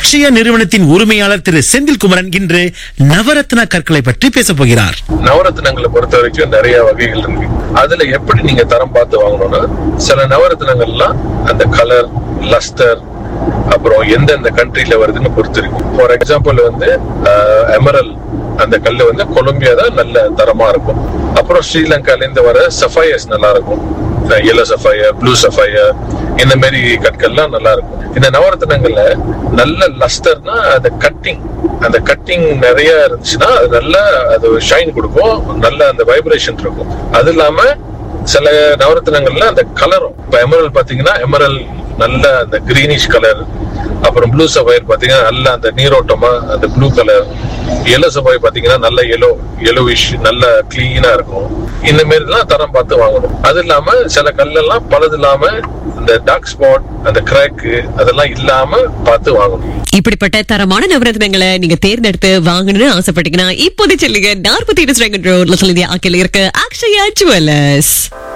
அக்ஷயா நிறுவனத்தின் உரிமையாளர் திரு செந்தில்குமரன் இன்று நவரத்ன கற்களை பற்றி பேசப் போகிறார் நவரத்னங்களை பொறுத்த வரைக்கும் நிறைய வகைகள் இருக்கு அதுல எப்படி நீங்க தரம் பார்த்து வாங்கணும்னா சில நவரத்னங்கள்லாம் அந்த கலர் லஸ்டர் அப்புறம் எந்தெந்த கண்ட்ரில வருதுன்னு பொறுத்து இருக்கு ஃபார் எக்ஸாம்பிள் வந்து எமரல் அந்த கல்லு வந்து கொலம்பியா தான் நல்ல தரமா இருக்கும் அப்புறம் ஸ்ரீலங்கால இருந்து வர சஃபயர்ஸ் நல்லா இருக்கும் எல்லோ சஃபயர் ப்ளூ சஃபயர் இந்த மாதிரி கற்கள்லாம் நல்லா இருக்கும் இந்த நவரத்னங்கள்ல நல்ல லஸ்டர்னா அந்த கட்டிங் அந்த கட்டிங் நிறைய இருந்துச்சுன்னா அது நல்ல அது ஷைன் கொடுக்கும் நல்ல அந்த வைப்ரேஷன் இருக்கும் அது இல்லாம சில நவரத்னங்கள்ல அந்த கலரும் இப்ப எமரல் பாத்தீங்கன்னா எமரல் நல்ல அந்த கிரீனிஷ் கலர் அப்புறம் ப்ளூ சஃபயர் பாத்தீங்கன்னா நல்ல அந்த நீரோட்டமா அந்த ப்ளூ கலர் எல்லோ சஃபயர் பாத்தீங்கன்னா நல்ல எல்லோ எல்லோவிஷ் நல்ல கிளீனா இருக்கும் இந்த மாதிரி எல்லாம் தரம் பார்த்து வாங்கணும் அது இல்லாம சில கல்லெல்லாம் பழுது இல்லாம இந்த டார்க் ஸ்பாட் அந்த கிராக் அதெல்லாம் இல்லாம பார்த்து வாங்கணும் இப்படிப்பட்ட தரமான நவரத்னங்களை நீங்க தேர்ந்தெடுத்து வாங்கணும்னு ஆசைப்பட்டீங்கன்னா இப்போதைக்கு சொல்லுங்க நாற்பத்தி எட்டு ரோட்ல சொல்லி ஆக்கில இருக்க அக்ஷயா ஜுவல்லர்ஸ்